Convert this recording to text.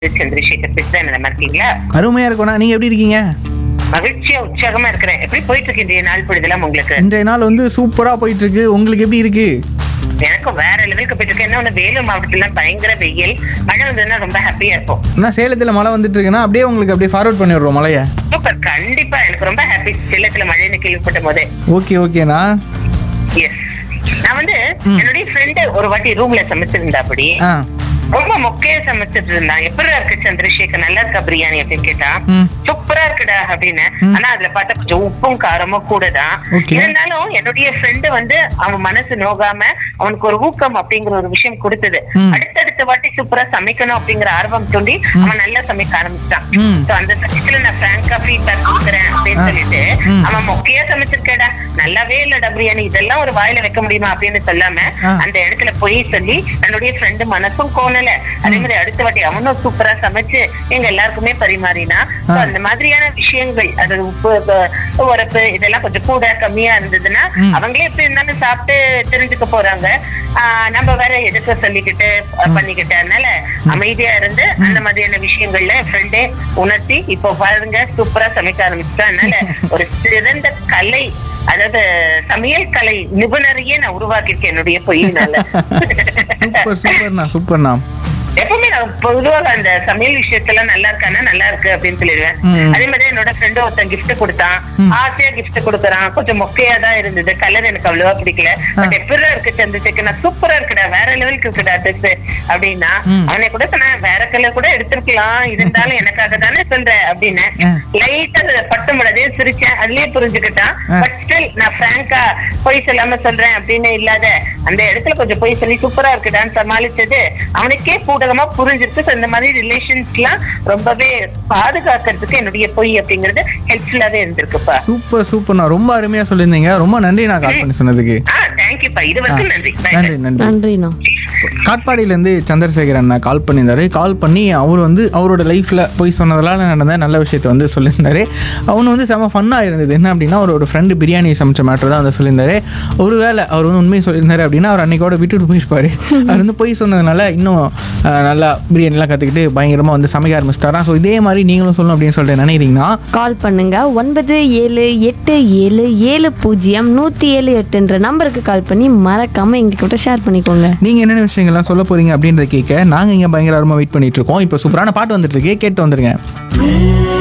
சந்திரசேகர் பேசுறேன் நல்லா இருக்கீங்களா அருமையா இருக்கும்ண்ணா நீங்க எப்படி இருக்கீங்க மகிழ்ச்சியா உற்சாகமா இருக்கிறேன் எப்படி போயிட்டு இருக்கு இந்த நாள் பொழுதெல்லாம் உங்களுக்கு இன்றைய நாள் வந்து சூப்பரா போயிட்டு இருக்கு உங்களுக்கு எப்படி இருக்கு எனக்கும் வேற லெவலுக்கு போயிட்டு இருக்கு என்ன ஒண்ணு வேலூர் மாவட்டத்துல பயங்கர வெயில் மழை வந்ததுன்னா ரொம்ப ஹாப்பியா இருக்கும் அண்ணா சேலத்துல மழை வந்துட்டு இருக்குன்னா அப்படியே உங்களுக்கு அப்படியே ஃபார்வர்ட் பண்ணி விடுறோம் மழையை சூப்பர் கண்டிப்பா எனக்கு ரொம்ப ஹாப்பி சேலத்துல மழைன்னு கேள்விப்பட்ட போதே ஓகே ஓகேண்ணா எஸ் நான் வந்து என்னுடைய ஃப்ரெண்டு ஒரு வாட்டி ரூம்ல சமைச்சிருந்தா அப்படி ஆ ரொம்ப மொக்கையா சமைச்சிட்டு இருந்தான் எப்படி இருக்கு சந்திரசேகர் நல்லா இருக்கா பிரியாணி அப்படின்னு கேட்டா ம். சூப்பரா இருக்குடா அப்படின்னு ம். ஆனா அதுல பார்த்தா கொஞ்சம் உப்பும் காரமும் கூடதான் Okay. இருந்தாலும் என்னுடைய ஃப்ரெண்டு வந்து அவன் மனசு நோகாம அவனுக்கு ஒரு ஊக்கம் அப்படிங்கிற ஒரு விஷயம் கொடுத்தது ம். அடுத்தடுத்த வாட்டி சூப்பரா சமைக்கணும் அப்படிங்கிற ஆர்வம் தூண்டி அவன் நல்லா சமைக்க ஆரம்பிச்சிட்டான் ம். So, அந்த சமயத்துல நான் பிராங்கா ஃபீட்பேக் கொடுக்குறேன் அப்படின்னு ஆ. சொல்லிட்டு ம். அவன் மொக்கையா சமைச்சிருக்கேடா நல்லாவே இல்லடா பிரியாணி இதெல்லாம் ஒரு வாயில வைக்க முடியுமா அப்படின்னு சொல்லாம ஆ. அந்த இடத்துல போய் சொல்லி என்னுடைய ஃப்ரெண்டு மனசும் கோணல அதே மாதிரி அடுத்த வாட்டி அவனும் சூப்பரா சமைச்சு எங்க எல்லாருக்குமே பரிமாறினா So, ஆ. அந்த மாதிரியான விஷயங்கள் அது உப்பு ப- உரப்பு இதெல்லாம் கொஞ்சம் கூட கம்மியா இருந்ததுன்னா ம். அவங்களே எப்படி இருந்தாலும் சாப்பிட்டு தெரிஞ்சுக்க போறாங்க ஆஹ் நம்ம வேற எதுக்கு சொல்லிக்கிட்டு அஹ், பண்ணிக்கிட்டு அதனால அமைதியா இருந்து அந்த மாதிரியான விஷயங்கள்ல ஃப்ரெண்டே உணர்த்தி இப்போ பாருங்க சூப்பரா சமைக்க ஆரம்பிச்சுட்டா அதனால ஒரு சிறந்த கலை அதாவது சமையல் கலை நிபுணரையே நான் உருவாக்கியிருக்கேன் என்னுடைய பொய்யினால சூப்பர் சூப்பர்ண்ணா சூப்பர்ண்ணா எப்பவுமே நான் பொதுவாக அந்த சமையல் விஷயத்துல நல்லா இருக்கானா நல்லா இருக்கு அப்படின்னு சொல்லிடுவேன் ம். அதே மாதிரி என்னோட ஃப்ரெண்டு ஒருத்தன் gift கொடுத்தான் ம். ஆசையா gift கொடுக்கறான் கொஞ்சம் மொக்கையா தான் இருந்தது கலர் எனக்கு அவ்வளவா பிடிக்கல பட் எப்படி இருக்கு சந்திரசேகர் நான் சூப்பரா இருக்குடா வேற லெவலுக்கு இருக்குடா ட்ரெஸ் அப்படின்னா ம். அவனை கூட சொன்னேன் வேற கலர் கூட எடுத்திருக்கலாம் இருந்தாலும் எனக்காக தானே சொல்ற அப்படின்னு ஆ. லைட்டா பட்டு முடதே சிரிச்சேன் அதுலயே புரிஞ்சுக்கிட்டான் ஆ. பட் ஸ்டில் நான் பிராங்கா பொய் சொல்லாம சொல்றேன் அப்படின்னு இல்லாத அந்த இடத்துல கொஞ்சம் பொய் சொல்லி சூப்பரா இருக்குடான்னு சமாளிச்சது அவனுக்கே பூடகமா புரிஞ்சிருக்கு So, இந்த மாதிரி ரிலேஷன்ஸ்லாம் ரொம்பவே பாதுகாக்கிறதுக்கு என்னுடைய பொய் அப்படிங்கிறது ஹெல்ப்ஃபுல்லாவே இருந்திருக்குப்பா சூப்பர் சூப்பர்ண்ணா ரொம்ப அருமையா சொல்லியிருந்தீங்க ரொம்ப நன்றி நான் கால் பண்ணி சொன்னதுக்கு ஆ தேங்க்யூப்பா இது ஆ, வரைக்கும் நன்றி Bye, bye. நன்றி நன்றி நன்றிண்ணா காட்பாடியிலேருந்து சந்திரசேகர் அண்ணா கால் பண்ணியிருந்தாரு கால் பண்ணி அவர் வந்து அவரோட லைஃப்பில் போய் சொன்னதால நடந்த நல்ல விஷயத்தை வந்து சொல்லியிருந்தாரு அவனு வந்து செம ஃபன்னாக இருந்தது என்ன அப்படின்னா அவரோட ஃப்ரெண்டு பிரியாணி சமைச்ச மேட்டர் தான் வந்து சொல்லியிருந்தாரு ஒருவேளை அவர் வந்து உண்மையை சொல்லியிருந்தாரு அப்படின்னா அவர் அன்னைக்கோட விட்டுட்டு போயிருப்பாரு அவர் வந்து போய் சொன்னதுனால இன்னும் அஹ், நல்லா பிரியாணிலாம் கற்றுக்கிட்டு பயங்கரமாக வந்து சமைக்க ஆரம்பிச்சிட்டாராம் ஸோ இதே மாதிரி நீங்களும் சொல்லணும் அப்படின்னு சொல்லிட்டு நினைக்கிறீங்கன்னா கால் பண்ணுங்க ஒன்பது ஏழு எட்டு ஏழு ஏழு பூஜ்ஜியம் நூற்றி ஏழு எட்டுன்ற நம்பருக்கு கால் பண்ணி மறக்காம எங்ககிட்ட ஷேர் பண்ணிக்கோங்க நீங்கள் என்னென்ன விஷயங்கள்லாம் சொல்ல போகிறீங்க அப்படின்றத கேட்க நாங்கள் இங்கே பயங்கரமாக வெயிட் பண்ணிட்டு இருக்கோம் இப்போ சூப்பரான பாட்டு வந்துட்டு இருக்கு கேட்டு வந்துருங்க